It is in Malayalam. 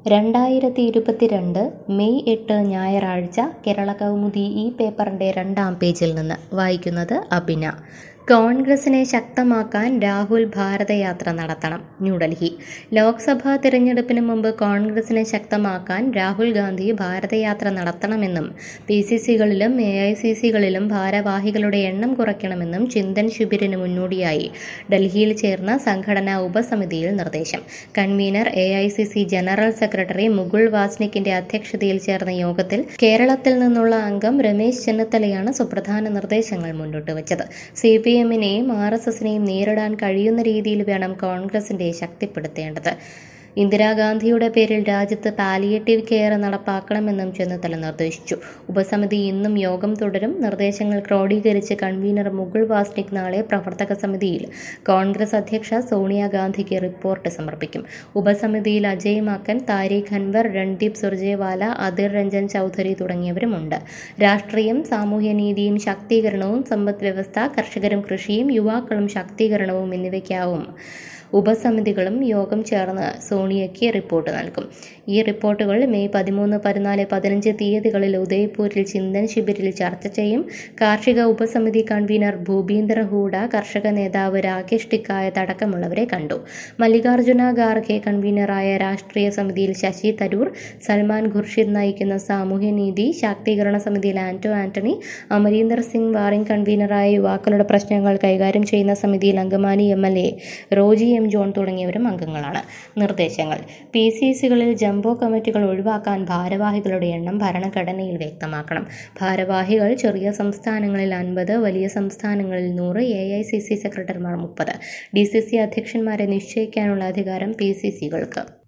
രണ്ടായിരത്തി ഇരുപത്തിരണ്ട് മെയ് എട്ട് ഞായറാഴ്ച കേരള കൗമുദി ഈ പേപ്പറിൻ്റെ രണ്ടാം പേജിൽ നിന്ന് വായിക്കുന്നത് അബിന കോൺഗ്രസിനെ ശക്തമാക്കാൻ രാഹുൽ ഭാരതയാത്ര നടത്തണം ന്യൂഡൽഹി ലോക്സഭാ തിരഞ്ഞെടുപ്പിന് മുമ്പ് കോൺഗ്രസിനെ ശക്തമാക്കാൻ രാഹുൽ ഗാന്ധി ഭാരതയാത്ര നടത്തണമെന്നും പി സി സികളിലും എ ഐ സി സികളിലും ഭാരവാഹികളുടെ എണ്ണം കുറയ്ക്കണമെന്നും ചിന്തൻ ശിബിരിന് മുന്നോടിയായി ഡൽഹിയിൽ ചേർന്ന സംഘടനാ ഉപസമിതിയിൽ നിർദ്ദേശം convener A I C C general secretary Mukul വാസ്നിക്കിന്റെ അധ്യക്ഷതയിൽ ചേർന്ന യോഗത്തിൽ കേരളത്തിൽ നിന്നുള്ള അംഗം രമേശ് ചെന്നിത്തലയാണ് സുപ്രധാന നിർദ്ദേശങ്ങൾ മുന്നോട്ട് വച്ചത് സി പി എമ്മിനെയും ആർ എസ് എസിനെയും നേരിടാൻ കഴിയുന്ന രീതിയിൽ വേണം കോൺഗ്രസിന്റെ ശക്തിപ്പെടുത്തേണ്ടത് ഇന്ദിരാഗാന്ധിയുടെ പേരിൽ രാജ്യത്ത് പാലിയേറ്റീവ് കെയർ നടപ്പാക്കണമെന്നും ചെന്നിത്തല നിർദ്ദേശിച്ചു ഉപസമിതി ഇന്നും യോഗം തുടരും നിർദ്ദേശങ്ങൾ ക്രോഡീകരിച്ച് കൺവീനർ മുകുൾ വാസ്നിക് നാളെ പ്രവർത്തക സമിതിയിൽ കോൺഗ്രസ് അധ്യക്ഷ സോണിയാഗാന്ധിക്ക് റിപ്പോർട്ട് സമർപ്പിക്കും ഉപസമിതിയിൽ അജയ് മാക്കൻ താരിഖ് അൻവർ രൺദീപ് സുർജേവാല അദിർ രഞ്ജൻ ചൌധരി തുടങ്ങിയവരുമുണ്ട് രാഷ്ട്രീയം സാമൂഹ്യനീതിയും ശാക്തീകരണവും സമ്പദ് വ്യവസ്ഥ കർഷകരും കൃഷിയും യുവാക്കളും ശാക്തീകരണവും എന്നിവയ്ക്കാവും ഉപസമിതികളും യോഗം ചേർന്ന് സോണിയയ്ക്ക് റിപ്പോർട്ട് നൽകും ഈ റിപ്പോർട്ടുകൾ മെയ് പതിമൂന്ന് പതിനാല് പതിനഞ്ച് തീയതികളിൽ ഉദയ്പൂരിൽ ചിന്തൻ ശിബിരിൽ ചർച്ച ചെയ്യും കാർഷിക ഉപസമിതി കൺവീനർ ഭൂപീന്ദർ ഹൂഡ കർഷക നേതാവ് രാകേഷ് ടിക്കായത്ത് അടക്കമുള്ളവരെ കണ്ടു മല്ലികാർജുന ഖാർഗെ കൺവീനറായ രാഷ്ട്രീയ സമിതിയിൽ ശശി തരൂർ സൽമാൻ ഖുർഷിദ് നയിക്കുന്ന സാമൂഹ്യനീതി ശാക്തീകരണ സമിതിയിൽ ആന്റോ ആന്റണി അമരീന്ദർ സിംഗ് വാറിംഗ് കൺവീനറായ യുവാക്കളുടെ പ്രശ്നങ്ങൾ കൈകാര്യം ചെയ്യുന്ന സമിതിയിൽ Angamaly M L A Roji M John തുടങ്ങിയവരും അംഗങ്ങളാണ് നിർദ്ദേശങ്ങൾ പി സി സികളിൽ ജംബോ കമ്മിറ്റികൾ ഒഴിവാക്കാൻ ഭാരവാഹികളുടെ എണ്ണം ഭരണഘടനയിൽ വ്യക്തമാക്കണം ഭാരവാഹികൾ ചെറിയ സംസ്ഥാനങ്ങളിൽ അൻപത് വലിയ സംസ്ഥാനങ്ങളിൽ നൂറ് എ ഐ സി സി സെക്രട്ടറിമാർ മുപ്പത് ഡി സി സി അധ്യക്ഷന്മാരെ നിശ്ചയിക്കാനുള്ള അധികാരം പി സി സികൾക്ക്